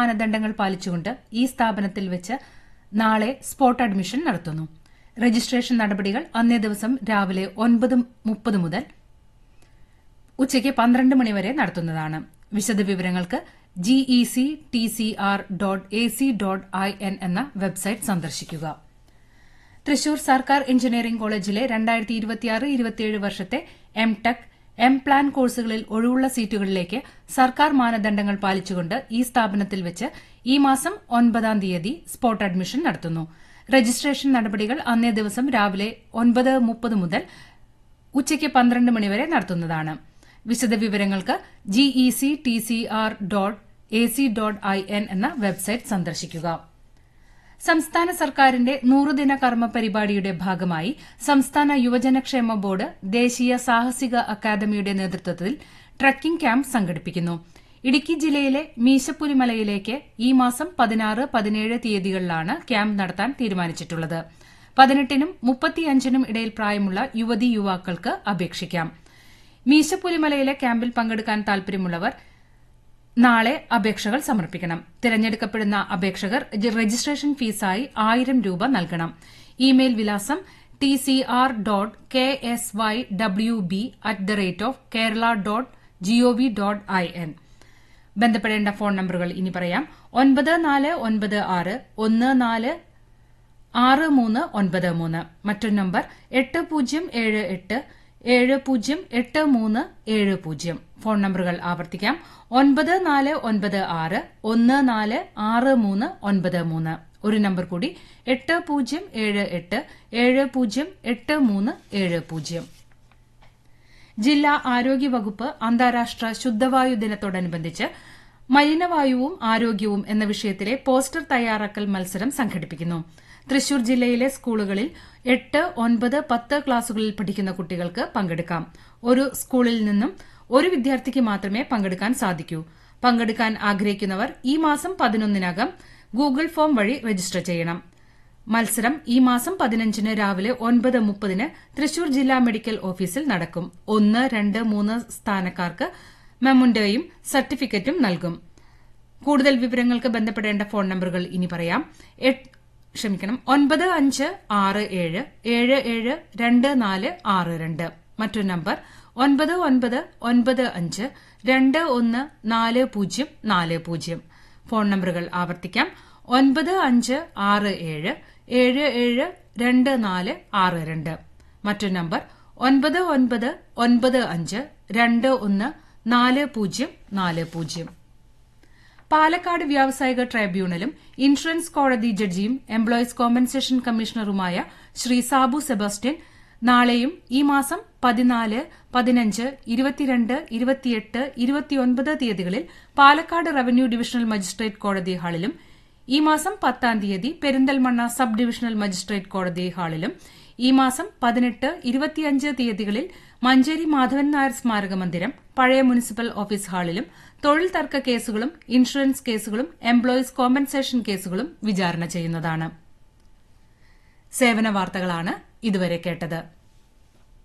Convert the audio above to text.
മാനദണ്ഡങ്ങൾ പാലിച്ചുകൊണ്ട് ഈ സ്ഥാപനത്തിൽ വെച്ച് നാളെ സ്പോട്ട് അഡ്മിഷൻ നടത്തുന്നു രജിസ്ട്രേഷൻ നടപടികൾ അന്നേ ദിവസം രാവിലെ ഒൻപത് മുപ്പത് മുതൽ ഉച്ചയ്ക്ക് പന്ത്രണ്ട് മണിവരെ നടത്തുന്നതാണ് വിശദവിവരങ്ങൾക്ക് GEC T C R dot A C dot I N എന്ന വെബ്സൈറ്റ് സന്ദർശിക്കുക തൃശൂർ സർക്കാർ എഞ്ചിനീയറിംഗ് കോളേജിലെ രണ്ടായിരത്തി ഇരുപത്തിയാറ് ഇരുപത്തിയേഴ് വർഷത്തെ എം ടെക് എം പ്ലാൻ കോഴ്സുകളിൽ ഒഴിവുള്ള സീറ്റുകളിലേക്ക് സർക്കാർ മാനദണ്ഡങ്ങൾ പാലിച്ചുകൊണ്ട് ഈ സ്ഥാപനത്തിൽ വെച്ച് ഈ മാസം ഒൻപതാം തീയതി സ്പോട്ട് അഡ്മിഷൻ നടത്തുന്നു രജിസ്ട്രേഷൻ നടപടികൾ അന്നേ ദിവസം രാവിലെ ഒൻപത് മുപ്പത് മുതൽ ഉച്ചയ്ക്ക് പന്ത്രണ്ട് മണിവരെ നടത്തുന്നതാണ് വിശദവിവരങ്ങൾക്ക് GEC T C R dot A C dot I N എന്ന വെബ്സൈറ്റ് സന്ദർശിക്കുക സംസ്ഥാന സർക്കാരിന്റെ നൂറുദിന കർമ്മ പരിപാടിയുടെ ഭാഗമായി സംസ്ഥാന യുവജനക്ഷേമ ബോർഡ് ദേശീയ സാഹസിക അക്കാദമിയുടെ നേതൃത്വത്തിൽ ട്രക്കിംഗ് ക്യാമ്പ് സംഘടിപ്പിക്കുന്നു ഇടുക്കി ജില്ലയിലെ മീശപ്പുലിമലയിലേക്ക് ഈ മാസം പതിനാറ് പതിനേഴ് തീയതികളിലാണ് ക്യാമ്പ് നടത്താൻ തീരുമാനിച്ചിട്ടുള്ളത് പതിനെട്ടിനും മുപ്പത്തിയഞ്ചിനും ഇടയിൽ പ്രായമുള്ള യുവതി യുവാക്കൾക്ക് അപേക്ഷിക്കാം മീശപ്പുലിമലയിലെ ക്യാമ്പിൽ പങ്കെടുക്കാൻ താൽപര്യമുള്ളവർ നാളെ അപേക്ഷകൾ സമർപ്പിക്കണം തിരഞ്ഞെടുക്കപ്പെടുന്ന അപേക്ഷകർ രജിസ്ട്രേഷൻ ഫീസായി ആയിരം രൂപ നൽകണം ഇമെയിൽ വിലാസം T C R dot K S Y W B at the rate of Kerala dot G O V dot I N ബന്ധപ്പെടേണ്ട ഫോൺ നമ്പറുകൾ ഇനി പറയാം ഒൻപത് നാല് ഒൻപത് ആറ് ഒന്ന് നാല് ആറ് മൂന്ന് ഒൻപത് മൂന്ന് മറ്റൊരു നമ്പർ എട്ട് പൂജ്യം ഏഴ് എട്ട് ഏഴ് പൂജ്യം എട്ട് മൂന്ന് ഏഴ് പൂജ്യം ഫോൺ നമ്പറുകൾ ആവർത്തിക്കാം ഒൻപത് നാല് ഒൻപത് ആറ് ഒന്ന് നാല് ആറ് മൂന്ന് ഒൻപത് മൂന്ന് ഒരു നമ്പർ കൂടി എട്ട് പൂജ്യം ഏഴ് എട്ട് ഏഴ് പൂജ്യം എട്ട് മൂന്ന് ഏഴ് പൂജ്യം ജില്ലാ ആരോഗ്യവകുപ്പ് അന്താരാഷ്ട്ര ശുദ്ധവായു ദിനത്തോടനുബന്ധിച്ച് മലിനവായുവും ആരോഗ്യവും എന്ന വിഷയത്തിലെ പോസ്റ്റർ തയ്യാറാക്കൽ മത്സരം സംഘടിപ്പിക്കുന്നു തൃശൂർ ജില്ലയിലെ സ്കൂളുകളിൽ എട്ട് ഒൻപത് പത്ത് ക്ലാസുകളിൽ പഠിക്കുന്ന കുട്ടികൾക്ക് പങ്കെടുക്കാം ഒരു സ്കൂളിൽ നിന്നും ഒരു വിദ്യാർത്ഥിക്ക് മാത്രമേ പങ്കെടുക്കാൻ സാധിക്കൂ പങ്കെടുക്കാൻ ആഗ്രഹിക്കുന്നവർ ഈ മാസം പതിനൊന്നിനകം ഗൂഗിൾ ഫോം വഴി രജിസ്റ്റർ ചെയ്യണം മത്സരം ഈ മാസം പതിനഞ്ചിന് രാവിലെ ഒൻപത് മുപ്പതിന് തൃശൂർ ജില്ലാ മെഡിക്കൽ ഓഫീസിൽ നടക്കും ഒന്ന് രണ്ട് മൂന്ന് സ്ഥാനക്കാർക്ക് മെമുൻഡോയും സർട്ടിഫിക്കറ്റും നൽകും കൂടുതൽ വിവരങ്ങൾക്ക് ബന്ധപ്പെടേണ്ട ഫോൺ നമ്പറുകൾ ഇനി പറയാം ക്ഷമിക്കണം ഒൻപത് അഞ്ച് ആറ് ഏഴ് ഏഴ് ഏഴ് രണ്ട് നാല് ആറ് രണ്ട് മറ്റൊരു നമ്പർ ഒൻപത് ഒൻപത് ഒൻപത് അഞ്ച് രണ്ട് ഒന്ന് നാല് പൂജ്യം നാല് പൂജ്യം ഫോൺ നമ്പറുകൾ ആവർത്തിക്കാം ഒൻപത് അഞ്ച് ആറ് ഏഴ് ഏഴ് ഏഴ് രണ്ട് നാല് ആറ് രണ്ട് മറ്റൊരു നമ്പർ ഒൻപത് ഒൻപത് ഒൻപത് അഞ്ച് രണ്ട് ഒന്ന് നാല് പൂജ്യം നാല് പൂജ്യം പാലക്കാട് വ്യാവസായിക ട്രൈബ്യൂണലും ഇൻഷുറൻസ് കോടതി ജഡ്ജിയും എംപ്ലോയീസ് കോമ്പൻസേഷൻ കമ്മീഷണറുമായ ശ്രീ സാബു സെബാസ്റ്റ്യൻ നാളെയും ഈ മാസം പതിനാല് പതിനഞ്ച് ഇരുപത്തിരണ്ട് ഇരുപത്തിയെട്ട് ഇരുപത്തിയൊൻപത് തീയതികളിൽ പാലക്കാട് റവന്യൂ ഡിവിഷണൽ മജിസ്ട്രേറ്റ് കോടതി ഹാളിലും ഈ മാസം പത്താം തീയതി പെരിന്തൽമണ്ണ സബ് ഡിവിഷണൽ മജിസ്ട്രേറ്റ് കോടതി ഹാളിലും ഈ മാസം പതിനെട്ട് ഇരുപത്തിയഞ്ച് തീയതികളിൽ മഞ്ചേരി മാധവൻ നായർ സ്മാരക മന്ദിരം പഴയ മുനിസിപ്പൽ ഓഫീസ് ഹാളിലും തൊഴിൽ തർക്ക കേസുകളും ഇൻഷുറൻസ് കേസുകളും എംപ്ലോയീസ് കോമ്പൻസേഷൻ കേസുകളും വിചാരണ ചെയ്യുന്നതാണ് സേവന വാർത്തകളാണ് ഇതുവരെ കേട്ടത്